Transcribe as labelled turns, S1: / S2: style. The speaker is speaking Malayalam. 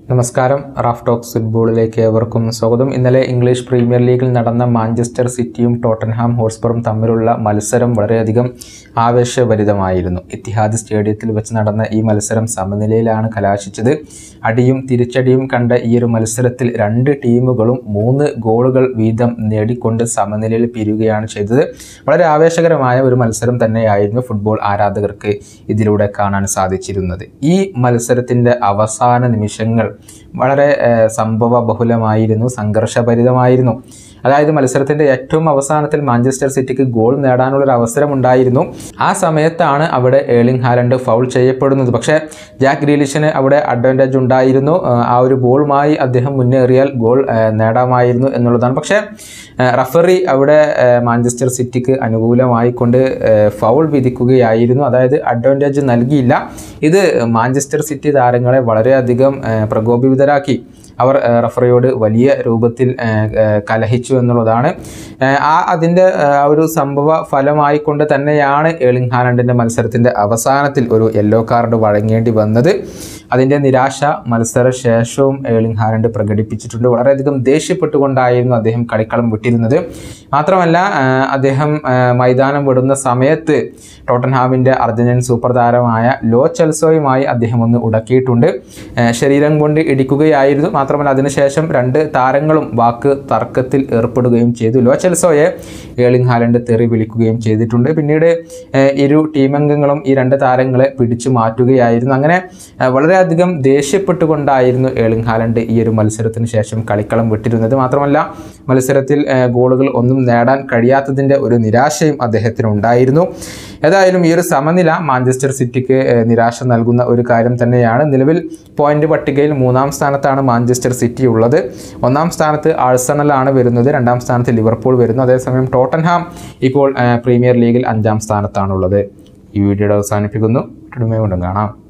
S1: നമസ്കാരം റാഫ് ടോക്സ് ഫുട്ബോളിലേക്ക് ഏവർക്കും സ്വാഗതം ഇന്നലെ ഇംഗ്ലീഷ് പ്രീമിയർ ലീഗിൽ നടന്ന മാഞ്ചസ്റ്റർ സിറ്റിയും ടോട്ടൻഹാം ഹോട്ട്സ്പറും തമ്മിലുള്ള മത്സരം വളരെയധികം ആവേശഭരിതമായിരുന്നു ഇത്തിഹാദ് സ്റ്റേഡിയത്തിൽ വെച്ച് നടന്ന ഈ മത്സരം സമനിലയിലാണ് കലാശിച്ചത് അടിയും തിരിച്ചടിയും കണ്ട ഈ ഒരു മത്സരത്തിൽ രണ്ട് ടീമുകളും മൂന്ന് ഗോളുകൾ വീതം നേടിക്കൊണ്ട് സമനിലയിൽ പിരിയുകയാണ് ചെയ്തത് വളരെ ആവേശകരമായ ഒരു മത്സരം തന്നെയായിരുന്നു ഫുട്ബോൾ ആരാധകർക്ക് ഇതിലൂടെ കാണാൻ സാധിച്ചിരുന്നത് ഈ മത്സരത്തിൻ്റെ അവസാന നിമിഷങ്ങൾ വളരെ ഏഹ്, സംഭവ ബഹുലമായിരുന്നു സംഘർഷഭരിതമായിരുന്നു അതായത് മത്സരത്തിന്റെ ഏറ്റവും അവസാനത്തിൽ മാഞ്ചസ്റ്റർ സിറ്റിക്ക് ഗോൾ നേടാനുള്ള ഒരു അവസരമുണ്ടായിരുന്നു ആ സമയത്താണ് അവിടെ ഏളിംഗ് ഹാലൻഡ് ഫൗൾ ചെയ്യപ്പെടുന്നത് പക്ഷേ ജാക്ക് ഗ്രീലിഷിന് അവിടെ അഡ്വാൻറ്റേജ് ഉണ്ടായിരുന്നു ഏഹ്, ആ ഒരു ബോളുമായി അദ്ദേഹം മുന്നേറിയാൽ ഗോൾ ഏഹ്, നേടാമായിരുന്നു എന്നുള്ളതാണ് പക്ഷേ ഏഹ്, റഫറി അവിടെ ഏഹ്, മാഞ്ചസ്റ്റർ സിറ്റിക്ക് അനുകൂലമായി കൊണ്ട് ഏഹ്, ഫൗൾ വിധിക്കുകയായിരുന്നു അതായത് അഡ്വാൻറ്റേജ് നൽകിയില്ല ഇത് മാഞ്ചസ്റ്റർ സിറ്റി താരങ്ങളെ വളരെയധികം ഏഹ്, പ്രകോപിതരാക്കി അവർ ഏഹ്, റഫറിയോട് വലിയ രൂപത്തിൽ ഏഹ്, ഏഹ്, കലഹിച്ചു എന്നുള്ളതാണ് ഏഹ്, ആ അതിൻ്റെ ഏഹ്, ആ ഒരു സംഭവ ഫലമായിക്കൊണ്ട് തന്നെയാണ് ഏളിംഗ് ഹാലൻഡിൻ്റെ മത്സരത്തിൻ്റെ അവസാനത്തിൽ ഒരു യെല്ലോ കാർഡ് വഴങ്ങേണ്ടി വന്നത് അതിൻ്റെ നിരാശ മത്സര ശേഷവും ഏളിംഗ് ഹാലൻഡ് പ്രകടിപ്പിച്ചിട്ടുണ്ട് വളരെയധികം ദേഷ്യപ്പെട്ടുകൊണ്ടായിരുന്നു അദ്ദേഹം കളിക്കളം വിട്ടിരുന്നത് മാത്രമല്ല ഏഹ്, അദ്ദേഹം ഏഹ്, മൈതാനം വിടുന്ന സമയത്ത് ടോട്ടൻഹാമിൻ്റെ അർജന്റീൻ സൂപ്പർ താരമായ ലോ ചെൽസോയുമായി അദ്ദേഹം ഒന്ന് ഉടക്കിയിട്ടുണ്ട് ഏഹ്, ശരീരം കൊണ്ട് ഇടിക്കുകയായിരുന്നു മാത്രമല്ല അതിനുശേഷം രണ്ട് താരങ്ങളും വാക്ക് തർക്കത്തിൽ ഏർപ്പെടുകയും ചെയ്തു ലോ ചെൽസോയെ ഏളിംഗ് ഹാലൻഡ് തെറി വിളിക്കുകയും ചെയ്തിട്ടുണ്ട് പിന്നീട് ഏഹ്, ഇരു ടീമംഗങ്ങളും ഈ രണ്ട് താരങ്ങളെ പിടിച്ചു മാറ്റുകയായിരുന്നു അങ്ങനെ ഏഹ്, വളരെയധികം ദേഷ്യപ്പെട്ടുകൊണ്ടായിരുന്നു ഏളിംഗ് ഹാലൻഡ് ഈ ഒരു മത്സരത്തിന് ശേഷം കളിക്കളം വിട്ടിരുന്നത് മാത്രമല്ല മത്സരത്തിൽ ഏഹ്, ഗോളുകൾ ഒന്നും നേടാൻ കഴിയാത്തതിൻ്റെ ഒരു നിരാശയും അദ്ദേഹത്തിന് ഉണ്ടായിരുന്നു ഏതായാലും ഈ ഒരു സമനില മാഞ്ചസ്റ്റർ സിറ്റിക്ക് ഏഹ്, നിരാശ നൽകുന്ന ഒരു കാര്യം തന്നെയാണ് നിലവിൽ പോയിന്റ് പട്ടികയിൽ മൂന്നാം സ്ഥാനത്താണ് മാഞ്ചസ്റ്റർ സിറ്റി ഉള്ളത് ഒന്നാം സ്ഥാനത്ത് ആഴ്സണലാണ് വരുന്നത് രണ്ടാം സ്ഥാനത്ത് ലിവർപൂൾ വരുന്നു അതേസമയം ടോട്ടൻഹാം ഇപ്പോൾ ഏഹ്, പ്രീമിയർ ലീഗിൽ അഞ്ചാം സ്ഥാനത്താണുള്ളത് ഈ വീഡിയോയുടെ അവസാനിപ്പിക്കുന്നു വീണ്ടും കാണാം